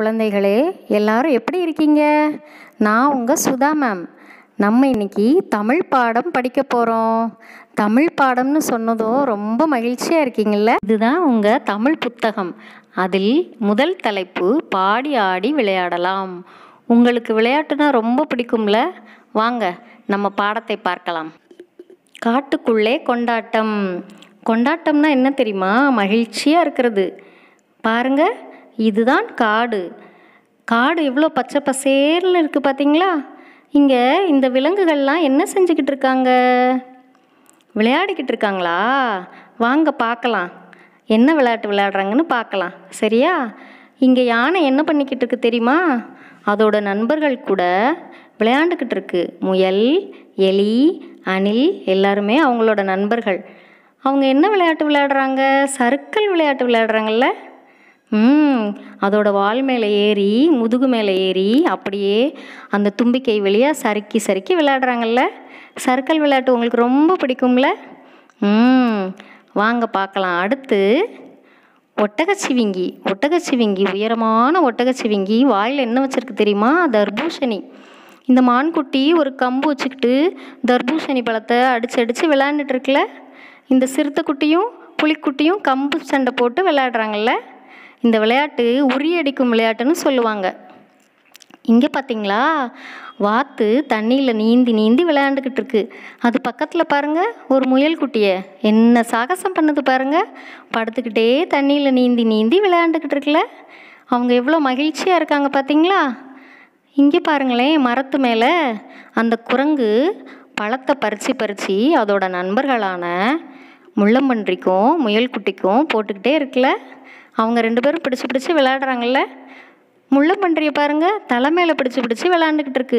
குழந்தைகளே எல்லாரும் எப்படி இருக்கீங்க நான் உங்கள் சுதா மேம் நம்ம இன்னைக்கு தமிழ் பாடம் படிக்க போகிறோம் தமிழ் பாடம்னு சொன்னதும் ரொம்ப மகிழ்ச்சியாக இருக்கீங்கள்ல இதுதான் உங்கள் தமிழ் புத்தகம் அதில் முதல் தலைப்பு பாடி ஆடி விளையாடலாம் உங்களுக்கு விளையாட்டுனா ரொம்ப பிடிக்கும்ல வாங்க நம்ம பாடத்தை பார்க்கலாம் காட்டுக்குள்ளே கொண்டாட்டம் கொண்டாட்டம்னா என்ன தெரியுமா மகிழ்ச்சியாக இருக்கிறது பாருங்க இதுதான் காடு காடு எவ்வளோ பச்சை பசேர்னு இருக்குது பார்த்தீங்களா இங்கே இந்த விலங்குகள்லாம் என்ன செஞ்சுக்கிட்டு இருக்காங்க விளையாடிக்கிட்டு இருக்காங்களா வாங்க பார்க்கலாம் என்ன விளையாட்டு விளையாடுறாங்கன்னு பார்க்கலாம் சரியா இங்கே யானை என்ன பண்ணிக்கிட்டு இருக்கு தெரியுமா அதோட நண்பர்கள் கூட விளையாண்டுக்கிட்டு இருக்கு முயல் எலி அணில் எல்லாருமே அவங்களோட நண்பர்கள் அவங்க என்ன விளையாட்டு விளையாடுறாங்க சறுக்கல் விளையாட்டு விளையாடுறாங்கல்ல ம் அதோட வால் மேலே ஏறி முதுகு மேலே ஏறி அப்படியே அந்த தும்பிக்கை வழியாக சறுக்கி சறுக்கி விளையாடுறாங்கல்ல சறுக்கல் விளையாட்டு உங்களுக்கு ரொம்ப பிடிக்கும்ல ம் வாங்க பார்க்கலாம் அடுத்து ஒட்டகச்சிவிங்கி ஒட்டகச்சிவிங்கி உயரமான ஒட்டகச்சிவிங்கி வாயில் என்ன வச்சிருக்கு தெரியுமா தர்பூசணி இந்த மான்குட்டி ஒரு கம்பு வச்சுக்கிட்டு தர்பூசணி பழத்தை அடிச்சு அடித்து விளையாண்டுட்டு இருக்குல்ல இந்த சிறுத்தைக்குட்டியும் புலிக்குட்டியும் கம்பு சண்டை போட்டு விளையாடுறாங்கல்ல இந்த விளையாட்டு உரியடிக்கும் விளையாட்டுன்னு சொல்லுவாங்க இங்கே பார்த்தீங்களா வாத்து தண்ணியில் நீந்தி நீந்தி விளையாண்டுக்கிட்டு இருக்கு அது பக்கத்தில் பாருங்க ஒரு முயல் குட்டியை என்ன சாகசம் பண்ணுது பாருங்க படுத்துக்கிட்டே தண்ணியில் நீந்தி நீந்தி விளையாண்டுக்கிட்டு இருக்குல்ல அவங்க எவ்வளோ மகிழ்ச்சியாக இருக்காங்க பார்த்தீங்களா இங்கே பாருங்களேன் மரத்து மேலே அந்த குரங்கு பழத்தை பறித்து பறித்து அதோட நண்பர்களான முள்ளம்பன்றிக்கும் முயல் குட்டிக்கும் போட்டுக்கிட்டே இருக்குல்ல அவங்க ரெண்டு பேரும் பிடிச்சி பிடிச்சி விளையாடுறாங்கல்ல முள்ளம்பன்றியை பாருங்க தலை மேலே பிடிச்சி பிடிச்சி விளையாண்டுக்கிட்டு இருக்கு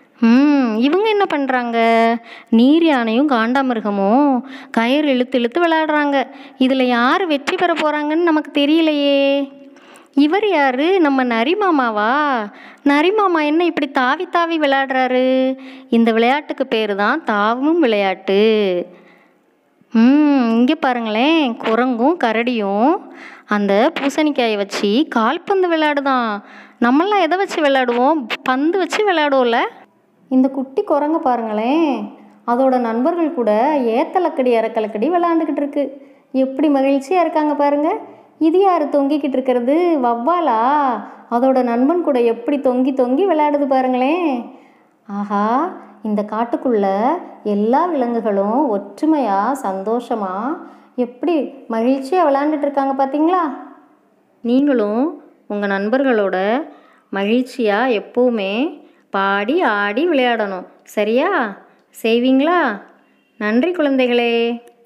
ம் இவங்க என்ன பண்ணுறாங்க நீர் யானையும் காண்டாமிருகமும் கயிறு இழுத்து இழுத்து விளையாடுறாங்க இதில் யார் வெற்றி பெற போகிறாங்கன்னு நமக்கு தெரியலையே இவர் யாரு நம்ம நரிமாமாவா நரிமாமா என்ன இப்படி தாவி தாவி விளையாடுறாரு இந்த விளையாட்டுக்கு பேர் தான் தாவும் விளையாட்டு ம் இங்கே பாருங்களேன் குரங்கும் கரடியும் அந்த பூசணிக்காயை வச்சு கால்பந்து விளையாடுதான் நம்மளாம் எதை வச்சு விளையாடுவோம் பந்து வச்சு விளையாடுவோம்ல இந்த குட்டி குரங்கு பாருங்களேன் அதோட நண்பர்கள் கூட ஏத்தலக்கடி இறக்கலக்கடி விளையாண்டுக்கிட்டு இருக்கு எப்படி மகிழ்ச்சியாக இருக்காங்க பாருங்க இது யார் தொங்கிக்கிட்டு இருக்கிறது வவ்வாலா அதோட நண்பன் கூட எப்படி தொங்கி தொங்கி விளையாடுது பாருங்களேன் ஆஹா இந்த காட்டுக்குள்ள எல்லா விலங்குகளும் ஒற்றுமையாக சந்தோஷமாக எப்படி மகிழ்ச்சியாக விளையாண்டுட்டு இருக்காங்க பார்த்தீங்களா நீங்களும் உங்கள் நண்பர்களோட மகிழ்ச்சியாக எப்போவுமே பாடி ஆடி விளையாடணும் சரியா செய்வீங்களா நன்றி குழந்தைகளே